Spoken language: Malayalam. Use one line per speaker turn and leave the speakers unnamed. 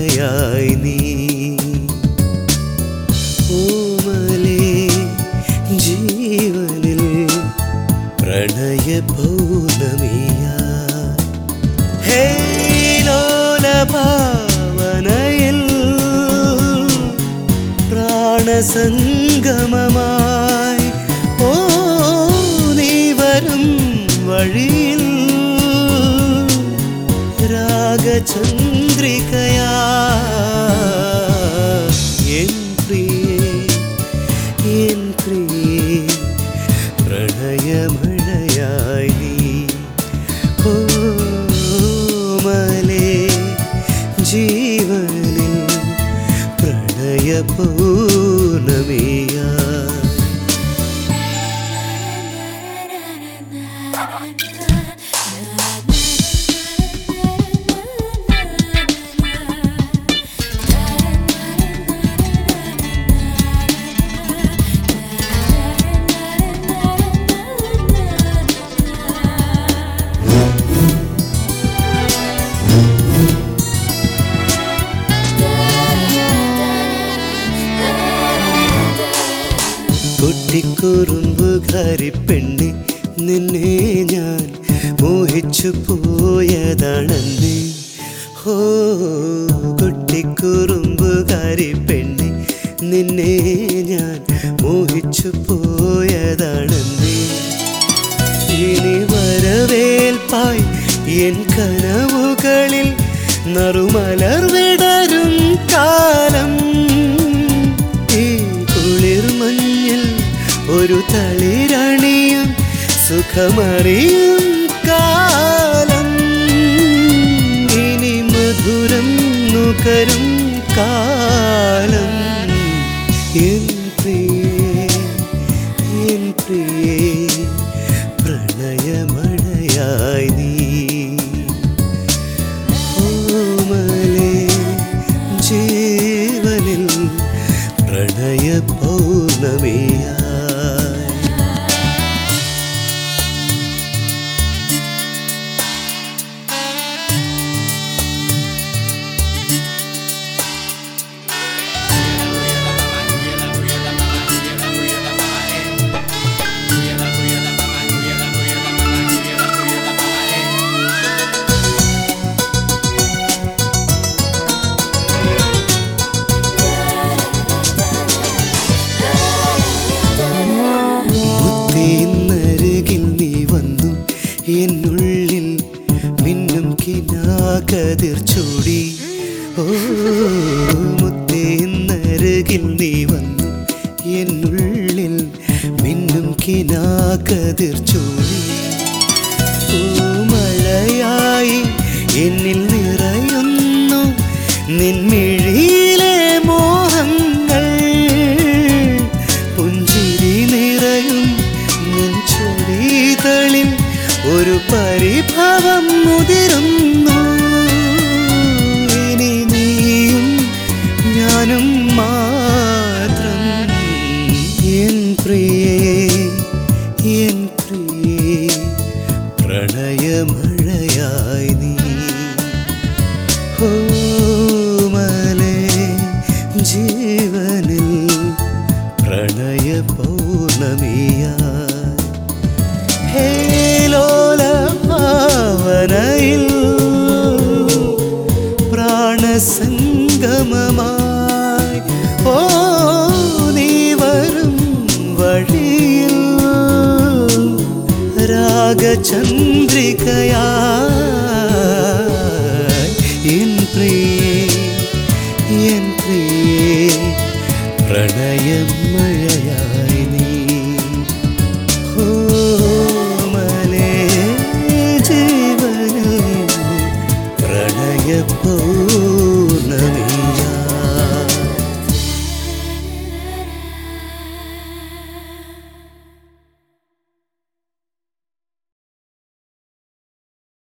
പ്രണയമഴയായി നീ ഓമലേ ജീവനിൽ പ്രണയ പൗർണമിയാ ഹേ ലോലഭാവനയിൽ പ്രാണസംഗമമായി ഓ നീ വരും വഴിയിൽ രാഗചന്ദ്രികയാ എൻ പ്രിയേ എൻ പ്രിയേ പ്രണയമഴയായി നീ ഓമലേ ജീവനിൽ പ്രണയ പൗർണമിയാ കുട്ടിക്കുറുമ്പുകാരി പെണ്ണി നിന്നെ ഞാൻ മോഹിച്ചു പോയതാണെന്നേ ഹോ കുട്ടിക്കുറുമ്പുകാരി പെണ്ണി നിന്നെ ഞാൻ മോഹിച്ചു പോയതാണെന്നേ ഇനി വരവേൽപ്പായി എൻ കനവുകളിൽ നറുമലർ വിടരും കാലം ഈ കുളിർ മഞ്ഞിൽ ഒരു തളിരണിയും സുഖമറിയും കാലം ഇനി മധുരം നുകരും കാലം എൻ പ്രിയേ എൻ പ്രിയേ പ്രണയമഴയായി നീ ഓമലേ ജീവനിൽ പ്രണയ പൗർണമിയായി മുത്തേന്നരികിൽ നീ വന്നു എന്നുള്ളിൽ മിന്നും കിനാകതിർ ചൂടി ഓ മുത്തേന്നരികിൽ നീ വന്നു എന്നുള്ളിൽ മിന്നും കിനാകതിർ ചൂടി പൂമഴയായി എന്നിൽ നിറയുന്നു നിൻമിഴിയിലെ മോഹങ്ങൾ പുഞ്ചിരി നിറയും നെഞ്ചൊടികളിൽ ഒരു പരിഭവം മുതിരുന്നു ഇനി നീയും ഞാനും മാത്രം എൻ പ്രിയേ എൻ പ്രിയേ പ്രണയമഴയായി നീ ഓമലേ ജീവനിൽ പ്രണയ പൗർണമിയായി ഹേലോല ഭാവനയിൽ പ്രാണസംഗമമായി ഓ നീ വരും വഴിയിൽ രാഗചന്ദ്രികയായി എൻ പ്രിയേ എൻ പ്രിയേ പ്രണയമഴയായി നീ ഓമലേ ജീവനിൽ പ്രണയ പൗർണമി